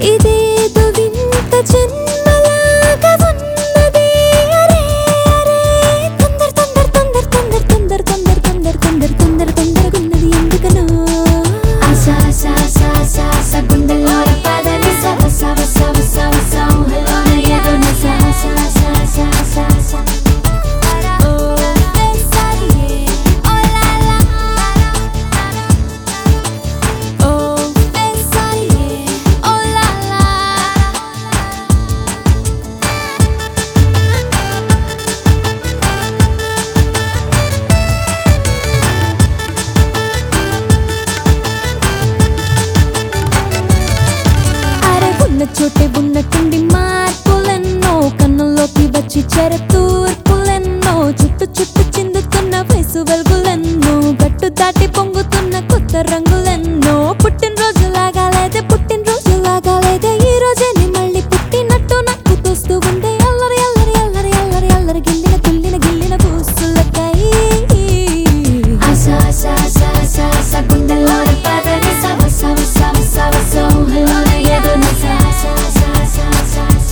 ఇదేదో వింత జన్మలాగా ఉన్నది అరే అరే తొందర తొందర తొందర తొందర తొందర తొందర తొందర తొందర తొందర తొందరగున్నది ఎందుకనో ఆస ఆస ఆస ఆస ఆస గుండెల్లోన పదని సవ సవ సవ సవ సౌహలోన ఎదున స ఆస ఆస ఆస ఆస ఆస Oh, pensarie, oh la la. Oh, pensarie, oh la la. అరే ఉన్న చోటే ఉన్నట్టుండి మార్పులెన్నో కన్నుల్లోకి వచ్చి చెర తూర్పులెన్నో చుట్టు చుట్టు చిందుతున్న వయసు వెలుగులెన్నో గట్టు దాటి పొంగుతున్న కొత్త రంగులెన్నో పుట్టినరోజులాగా లేదే పుట్టినరోజులాగా లేదే ఈ రోజే నీ మళ్ళీ పుట్టినట్టు నాకు తోస్తూ ఉందే అల్లరి అల్లరి అల్లరి అల్లరి అల్లరి గిల్లిన తుల్లిన గిల్లిన పూసులకై ఆస ఆస ఆస ఆస ఆస గుండెల్లోన పదని సవ సవ సవ సవ సౌహలోన ఎదున స ఆస ఆస ఆస ఆస ఆస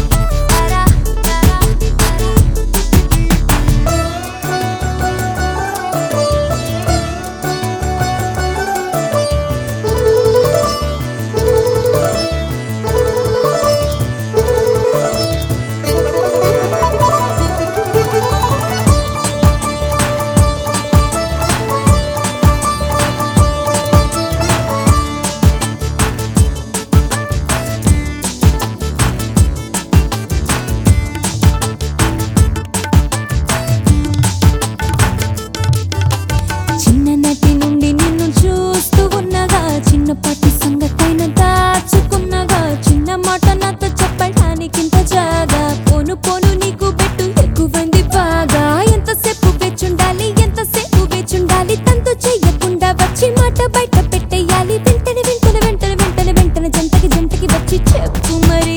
చిన్ననాటి నుండి నిన్ను చూస్తూ ఉన్నగా చిన్నపాటి సంగతైన దాచుకున్నగా చిన్న మాట నాతో చెప్పడానికి ఇంత జాగా పోను పోను నీకు పెట్టు ఎక్కువంది బాగా ఎంతసేపు వేచుండాలి ఎంతసేపు వేచుండాలి తంతు చెయ్యకుండా వచ్చి మాట బయట పెట్టేయాలి వెంటనే వెంటనే వెంటనే వెంటనే వెంటనే జంటకి జంటకి వచ్చి చెప్పు మరి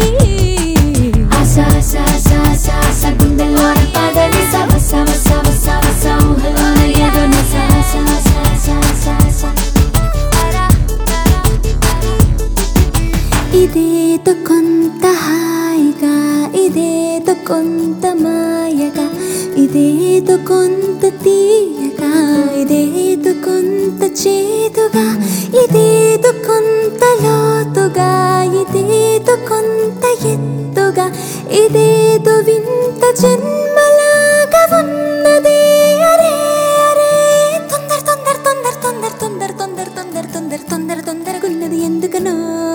ఆస ఆస ఆస ఆస ఆస గుండెల్లోన పదని సవ సవ సవ సవ సౌహలోన ఎదున స ఆస ఆస ఆస ఆస ఆస ఇదేదో కొంత హాయిగా ఇదేదో కొంత మాయగా ఇదేదో కొంత తీయగా ఇదేదో కొంత చేదుగా ఇదేదో కొంత లోతుగా ఇదేదో కొంత ఎత్తుగా ఇదేదో వింత జన్మలాగా ఉన్నది అరే అరే తొందర తొందర తొందర తొందర తొందర తొందర తొందర తొందర తొందర తొందరగున్నది ఎందుకనో